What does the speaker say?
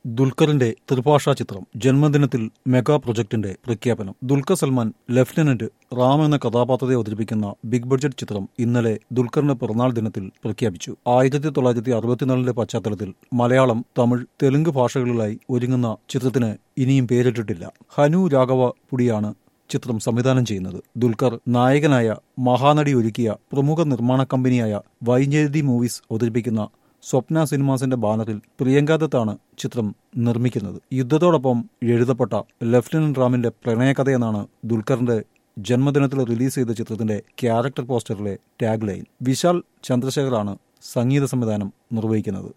ദുൽഖറിന്റെ ത്രിഭാഷാ ചിത്രം ജന്മദിനത്തിൽ മെഗാ പ്രൊജക്ടിന്റെ പ്രഖ്യാപനം ദുൽഖർ സൽമാൻ ലഫ്റ്റനന്റ് റാം എന്ന കഥാപാത്രത്തെ അവതരിപ്പിക്കുന്ന ബിഗ് ബഡ്ജറ്റ് ചിത്രം ഇന്നലെ ദുൽഖറിന്റെ പിറന്നാൾ ദിനത്തിൽ പ്രഖ്യാപിച്ചു ആയിരത്തി തൊള്ളായിരത്തി അറുപത്തിനാലിന്റെ പശ്ചാത്തലത്തിൽ മലയാളം തമിഴ് തെലുങ്ക് ഭാഷകളിലായി ഒരുങ്ങുന്ന ചിത്രത്തിന് ഇനിയും പേരിട്ടിട്ടില്ല ഹനു രാഘവ പുടിയാണ് ചിത്രം സംവിധാനം ചെയ്യുന്നത് ദുൽഖർ നായകനായ മഹാനടി ഒരുക്കിയ പ്രമുഖ നിർമ്മാണ കമ്പനിയായ വൈജയതി മൂവീസ് അവതരിപ്പിക്കുന്ന സ്വപ്ന സിനിമാസിന്റെ ബാനറിൽ പ്രിയങ്ക ദത്താണ് ചിത്രം നിർമ്മിക്കുന്നത് യുദ്ധത്തോടൊപ്പം എഴുതപ്പെട്ട ലഫ്റ്റനന്റ് റാമിന്റെ പ്രണയകഥയെന്നാണ് ദുൽഖറിന്റെ ജന്മദിനത്തിൽ റിലീസ് ചെയ്ത ചിത്രത്തിന്റെ ക്യാരക്ടർ പോസ്റ്ററിലെ ടാഗ് ലൈൻ വിശാൽ ചന്ദ്രശേഖറാണ് സംഗീത സംവിധാനം നിർവഹിക്കുന്നത്